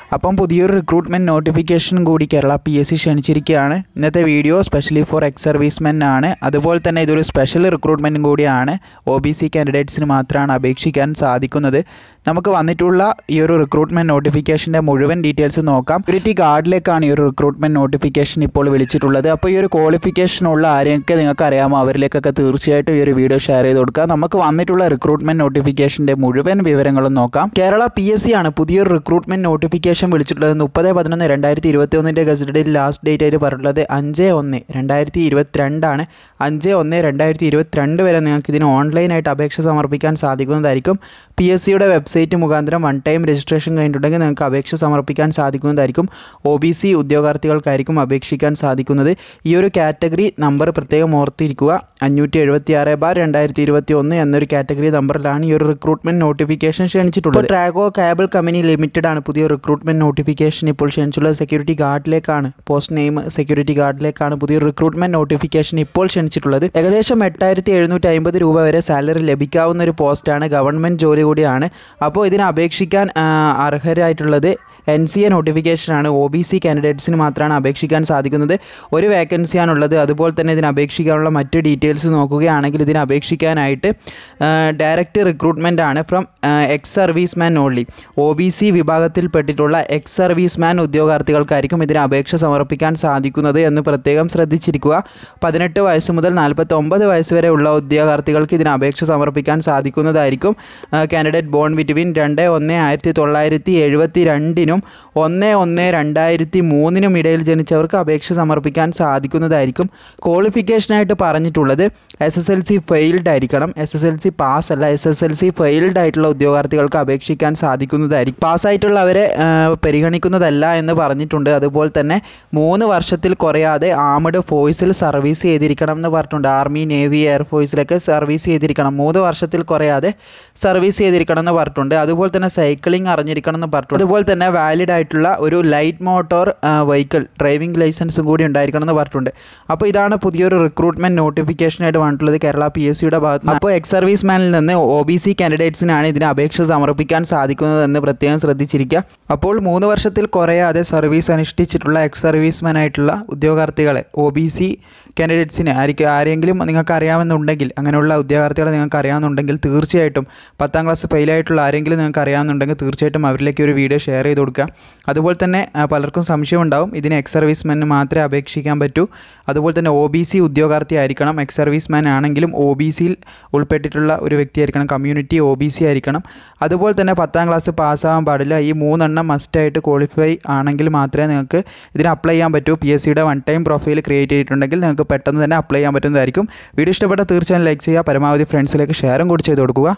അപ്പം പുതിയൊരു recruitment notification കൂടി കേരള പി എസ് സി ക്ഷണിച്ചിരിക്കുകയാണ് ഇന്നത്തെ video specially for ex servicemen ആണ് അതുപോലെ തന്നെ ഇതൊരു സ്പെഷ്യൽ റിക്രൂട്ട്മെൻറ്റും കൂടിയാണ് ഒ ബി സി കാൻഡിഡേറ്റ്സിന് മാത്രമാണ് അപേക്ഷിക്കാൻ സാധിക്കുന്നത് നമുക്ക് വന്നിട്ടുള്ള ഈ ഒരു റിക്രൂട്ട്മെൻറ്റ് നോട്ടിഫിക്കേഷൻ്റെ മുഴുവൻ ഡീറ്റെയിൽസ് നോക്കാം സെക്യൂരിറ്റി ഗാർഡിലേക്കാണ് ഈ ഒരു റിക്രൂട്ട്മെൻറ്റ് നോട്ടിഫിക്കേഷൻ ഇപ്പോൾ വിളിച്ചിട്ടുള്ളത് അപ്പോൾ ഈ ഒരു ക്വാളിഫിക്കേഷൻ ഉള്ള ആരെയൊക്കെ നിങ്ങൾക്ക് അറിയാമോ അവരിലേക്കൊക്കെ തീർച്ചയായിട്ടും ഈ ഒരു വീഡിയോ ഷെയർ ചെയ്ത് കൊടുക്കുക നമുക്ക് വന്നിട്ടുള്ള റിക്രൂട്ട്മെൻറ്റ് നോട്ടിഫിക്കേഷൻ്റെ മുഴുവൻ വിവരങ്ങളും നോക്കാം കേരള പി എസ് സി ആണ് പുതിയൊരു റിക്രൂട്ട്മെൻറ്റ് നോട്ടിഫിക്കേഷൻ വിളിച്ചിട്ടുള്ളത് മുപ്പത് പതിനൊന്ന് രണ്ടായിരത്തി ഇരുപത്തി ഒന്നിൻ്റെ ഗസറ്റഡിൽ ലാസ്റ്റ് ഡേറ്റ് ആയിട്ട് പറഞ്ഞിട്ടുള്ളത് അഞ്ച് ഒന്ന് രണ്ടായിരത്തി ഇരുപത്തിരണ്ടാണ് അഞ്ച് ഒന്ന് രണ്ടായിരത്തി ഇരുപത്തിരണ്ട് വരെ നിങ്ങൾക്ക് ഇതിന് ഓൺലൈനായിട്ട് അപേക്ഷ സമർപ്പിക്കാൻ സാധിക്കുന്നതായിരിക്കും പി എസ് സിയുടെ വെബ്സൈറ്റ് മുഖാന്തരം വൺ ടൈം രജിസ്ട്രേഷൻ കഴിഞ്ഞിട്ടുണ്ടെങ്കിൽ നിങ്ങൾക്ക് അപേക്ഷ സമർപ്പിക്കാൻ സാധിക്കുന്നതായിരിക്കും ഒ ബി സി ഉദ്യോഗാർത്ഥികൾക്കായിരിക്കും അപേക്ഷിക്കാൻ സാധിക്കുന്നത് ഈ ഒരു കാറ്റഗറി നമ്പർ പ്രത്യേകം ഓർത്തിരിക്കുക അഞ്ഞൂറ്റി എഴുപത്തി ആറ് ബാർ രണ്ടായിരത്തി ഇരുപത്തി ഒന്ന് എന്നൊരു കാറ്റഗറി നമ്പറിലാണ് ഈ ഒരു റിക്രൂട്ട്മെൻറ്റ് നോട്ടിഫിക്കേഷൻ ക്ഷണിച്ചിട്ടുള്ളത് ട്രാഗോ കേബിൾ കമ്പനി ലിമിറ്റഡ് ആണ് പുതിയ റിക്രൂട്ട്മെൻറ്റ് നോട്ടിഫിക്കേഷൻ ഇപ്പോൾ ക്ഷണിച്ചുള്ളത് സെക്യൂരിറ്റി ഗാർഡിലേക്കാണ് പോസ്റ്റ് നെയിം സെക്യൂരിറ്റി ഗാർഡിലേക്കാണ് പുതിയ റിക്രൂട്ട്മെൻറ്റ് നോട്ടിഫിക്കേഷൻ ഇപ്പോൾ ക്ഷണിച്ചിട്ടുള്ളത് ഏകദേശം എട്ടായിരത്തി എഴുന്നൂറ്റി അമ്പത് രൂപ വരെ സാലറി ലഭിക്കാവുന്ന ഒരു പോസ്റ്റാണ് ഗവൺമെൻറ് ജോലി കൂടിയാണ് അപ്പോൾ ഇതിന് അപേക്ഷിക്കാൻ ആ, അർഹരായിട്ടുള്ളത് എൻ സി എ നോട്ടിഫിക്കേഷനാണ് ഒ ബി സി കാൻഡിഡേറ്റ്സിന് മാത്രമാണ് അപേക്ഷിക്കാൻ സാധിക്കുന്നത് ഒരു വേക്കൻസിയാണുള്ളത് അതുപോലെ തന്നെ ഇതിന് അപേക്ഷിക്കാനുള്ള മറ്റ് ഡീറ്റെയിൽസ് നോക്കുകയാണെങ്കിൽ ഇതിന് അപേക്ഷിക്കാനായിട്ട് ഡയറക്റ്റ് റിക്രൂട്ട്മെൻ്റ് ആണ് from ex service man only O B C വിഭാഗത്തിൽപ്പെട്ടിട്ടുള്ള എക്സ് സർവീസ് മാൻ ഉദ്യോഗാർത്ഥികൾക്കായിരിക്കും ഇതിന് അപേക്ഷ സമർപ്പിക്കാൻ സാധിക്കുന്നത് എന്ന് പ്രത്യേകം ശ്രദ്ധിച്ചിരിക്കുക പതിനെട്ട് വയസ്സ് മുതൽ നാൽപ്പത്തി ഒമ്പത് വയസ്സ് വരെ ഉള്ള ഉദ്യോഗാർത്ഥികൾക്ക് ഇതിന് അപേക്ഷ സമർപ്പിക്കാൻ സാധിക്കുന്നതായിരിക്കും കാൻഡിഡേറ്റ് ബോൺ ബിറ്റ്വീൻ രണ്ട് ഒന്ന് ആയിരത്തി തൊള്ളായിരത്തി എഴുപത്തി രണ്ടിനും ഒന്ന് ഒന്ന് രണ്ടായിരത്തി മൂന്നിനും ഇടയിൽ ജനിച്ചവർക്ക് അപേക്ഷ സമർപ്പിക്കാൻ സാധിക്കുന്നതായിരിക്കും ക്വാളിഫിക്കേഷനായിട്ട് പറഞ്ഞിട്ടുള്ളത് S S L C failed ആയിരിക്കണം S S L C pass അല്ല S S L C failed ആയിട്ടുള്ള ഉദ്യോഗാർത്ഥികൾക്ക് അപേക്ഷിക്കാൻ സാധിക്കുന്നതായിരിക്കും പാസ്സായിട്ടുള്ളവരെ പരിഗണിക്കുന്നതല്ല എന്ന് പറഞ്ഞിട്ടുണ്ട് അതുപോലെ തന്നെ മൂന്ന് വർഷത്തിൽ കുറയാതെ ആമഡ് ഫോഴ്സിൽ സർവീസ് ചെയ്തിരിക്കണം എന്ന് പറഞ്ഞിട്ടുണ്ട് ആർമി നേവി എയർഫോഴ്സിലൊക്കെ സർവീസ് ചെയ്തിരിക്കണം മൂന്ന് വർഷത്തിൽ കുറയാതെ സർവീസ് ചെയ്തിരിക്കണം എന്ന് പറഞ്ഞിട്ടുണ്ട് അതുപോലെ തന്നെ സൈക്ലിംഗ് അറിഞ്ഞിരിക്കണം എന്ന് പറഞ്ഞിട്ടുണ്ട് അതുപോലെ തന്നെ വാലിഡ് ആയിട്ടുള്ള ഒരു ലൈറ്റ് മോട്ടോർ വെഹിക്കിൾ ഡ്രൈവിംഗ് ലൈസൻസും കൂടി ഉണ്ടായിരിക്കണം എന്ന് പറഞ്ഞിട്ടുണ്ട് അപ്പോൾ ഇതാണ് പുതിയൊരു റിക്രൂട്ട്മെന്റ് നോട്ടിഫിക്കേഷനായിട്ട് വന്നിട്ടുള്ളത് കേരള പി എസ് സിയുടെ ഭാഗത്ത് നിന്ന്. അപ്പോൾ എക്സ് സർവീസ് മാനിൽ നിന്ന് ഒ ബി സി കാൻഡിഡേറ്റ്സിനാണ് ഇതിന് അപേക്ഷ സമർപ്പിക്കാൻ സാധിക്കുന്നതെന്ന് പ്രത്യേകം ശ്രദ്ധിച്ചിരിക്കുക അപ്പോൾ മൂന്ന് വർഷത്തിൽ കുറയാതെ സർവീസ് അനുഷ്ഠിച്ചിട്ടുള്ള എക്സ് സർവീസ്മാൻ ആയിട്ടുള്ള ഉദ്യോഗാർത്ഥികളെ ഒ ബി സി കാൻഡിഡേറ്റ്സിന് ആയിരിക്കും ആരെങ്കിലും നിങ്ങൾക്ക് അറിയാമെന്നുണ്ടെങ്കിൽ അങ്ങനെയുള്ള ഉദ്യോഗാർത്ഥികളെ നിങ്ങൾക്ക് അറിയാമെന്നുണ്ടെങ്കിൽ തീർച്ചയായിട്ടും പത്താം ക്ലാസ് ഫെയിലായിട്ടുള്ള ആരെങ്കിലും നിങ്ങൾക്ക് അറിയാമെന്നുണ്ടെങ്കിൽ തീർച്ചയായിട്ടും അവരിലേക്ക് ഒരു വീഡിയോ ഷെയർ ചെയ്ത് കൊടുക്കുക അതുപോലെ തന്നെ ആ, പലർക്കും സംശയം ഉണ്ടാവും ഇതിന് എക്സ് സർവീസ്മാന് മാത്രമേ അപേക്ഷിക്കാൻ പറ്റൂ അതുപോലെ തന്നെ ഒ ബി സി ഉദ്യോഗാർത്ഥി ആയിരിക്കണം എക്സ് സർവീസ്മാൻ ആണെങ്കിലും ഒ ബി സിയിൽ ഉൾപ്പെട്ടിട്ടുള്ള ഒരു വ്യക്തിയായിരിക്കണം കമ്മ്യൂണിറ്റി ഒ ബി സി ആയിരിക്കണം അതുപോലെ തന്നെ പത്താം ക്ലാസ് പാസ്സാകാൻ പാടില്ല ഈ മൂന്നെണ്ണം മസ്റ്റായിട്ട് ക്വാളിഫൈ ആണെങ്കിൽ മാത്രമേ നിങ്ങൾക്ക് ഇതിന് അപ്ലൈ ചെയ്യാൻ പറ്റൂ പി എസ് സിയുടെ വൺ ടൈം പ്രൊഫൈൽ ക്രിയേറ്റ് ചെയ്തിട്ടുണ്ടെങ്കിൽ നിങ്ങൾക്ക് പെട്ടെന്ന് തന്നെ അപ്ലൈ ചെയ്യാൻ പറ്റുന്നതായിരിക്കും വീഡിയോ ഇഷ്ടപ്പെട്ട തീർച്ചയായും ലൈക്ക് ചെയ്യുക പരമാവധി ഫ്രണ്ട്സിലേക്ക് ഷെയറും കൂടി ചെയ്ത് കൊടുക്കുക